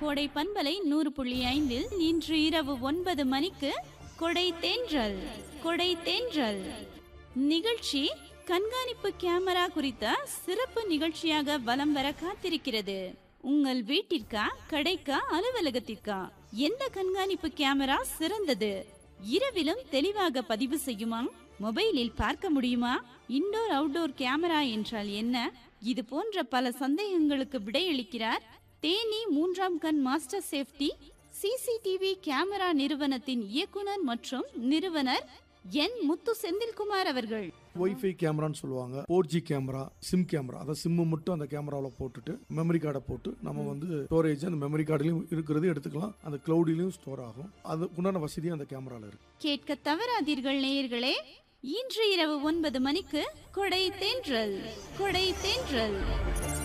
கோடை பண்பலை நூறு புள்ளி ஐந்தில் இன்று இரவு ஒன்பது மணிக்கு கொடை தேன்றல் கொடை தேன்றல் நிகழ்ச்சி கண்காணிப்பு கேமரா குறித்த சிறப்பு நிகழ்ச்சியாக வலம் வர காத்திருக்கிறது உங்கள் வீட்டிற்கா கடைக்கா அலுவலகத்திற்கா எந்த கண்காணிப்பு கேமரா சிறந்தது இரவிலும் தெளிவாக பதிவு செய்யுமா மொபைலில் பார்க்க முடியுமா இன்டோர் அவுட்டோர் கேமரா என்றால் என்ன இது போன்ற பல சந்தேகங்களுக்கு விடையளிக்கிறார் தேனி மூன்றாம் கண் மாஸ்டர் சேஃப்டி சிசிடிவி கேமரா நிறுவனத்தின் இயக்குனர் மற்றும் நிறுவனர் என் முத்து செந்தில்குமார் அவர்கள் ஒய்ஃபை கேமரான்னு சொல்லுவாங்க four G camera SIM camera அதை சிம்மு மட்டும் அந்த கேமராவில் போட்டுட்டு மெமரி கார்டை போட்டு நம்ம வந்து ஸ்டோரேஜ் அந்த மெமரி கார்டுலையும் இருக்கிறது எடுத்துக்கலாம் அந்த க்ளவுடிலையும் ஸ்டோர் ஆகும் அதுக்குண்டான வசதியும் அந்த கேமராவில் இருக்கு கேட்க தவறாதீர்கள் நேயர்களே இன்று இரவு ஒன்பது மணிக்கு கொடை தேன்றல் கொடை தேன்றல்